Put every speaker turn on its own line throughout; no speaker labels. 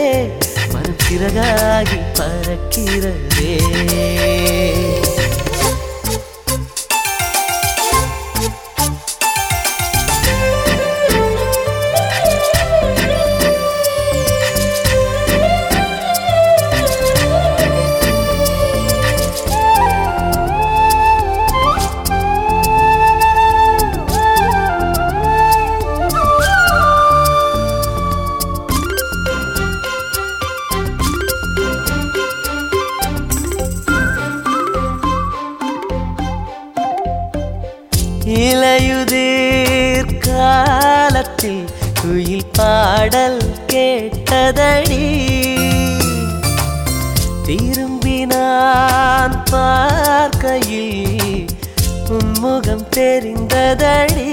மனம் சிறகாகி பறக்கிறதே இலையுதிர் காலத்தில் குயில் பாடல் கேட்டதடி திரும்பி நான் பார்க்கையில் உன்முகம் தெரிந்ததடி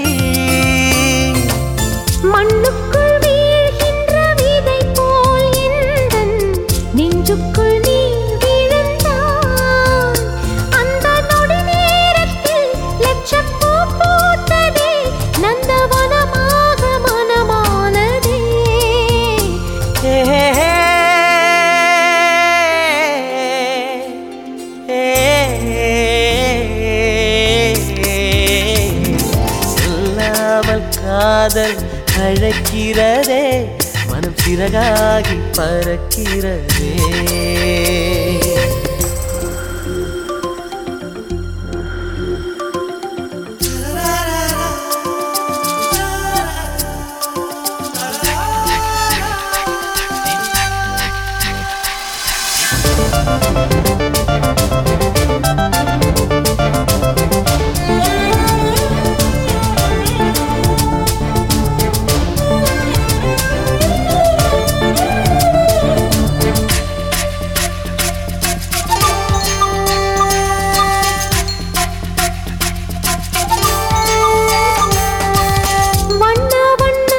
மண்ணுக்குள் வீழ்கின்ற விதை போல் எந்தன் நெஞ்சுக்குள் நீ விழுந்தாய். அந்த நொடி நேரத்தில் லட்சப்பூ பூத்ததே, நந்தவனமாக மனமானதே.
ஏ, சொல்லாமல் காதல் அழைக்கிறதே மனம் சிறகாகி பறக்கிறதே
வண்ண வண்ண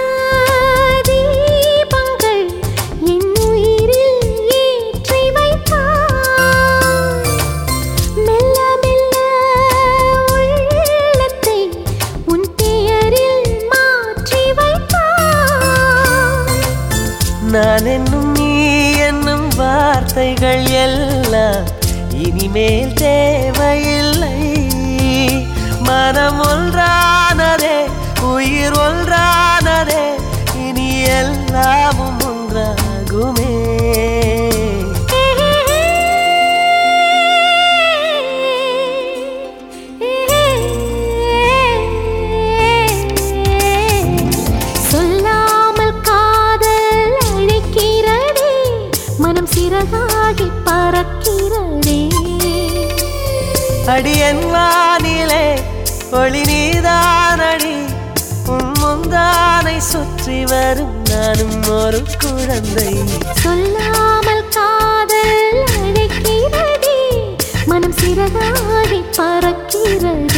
தீபங்கள் என் உயிரில் ஏற்றி வைத்தாய். மெல்ல மெல்ல உள்ளத்தை உன் பெயரில் மாற்றி வைத்தாய்.
நான் என்னும் நீ என்னும் வார்த்தைகள் எல்லாம் இனிமேல் தேவையில்லை மனம் ஒன்றானதே உயிர் ஒன்றானதே இனி எல்லாமும் ஒன்றாகுமே
சொல்லாமல் காதல் அழைக்கிறதே மனம் சிறகாகி பறக்கிறதே
அடியன் வானிலே ஒளி நீதானடி உன் முந்தானை சுற்றி வரும் நானும் ஒரு குழந்தை
சொல்லாமல் காதல் அழைக்கிறதே மனம் சிறகாகி பறக்கிறது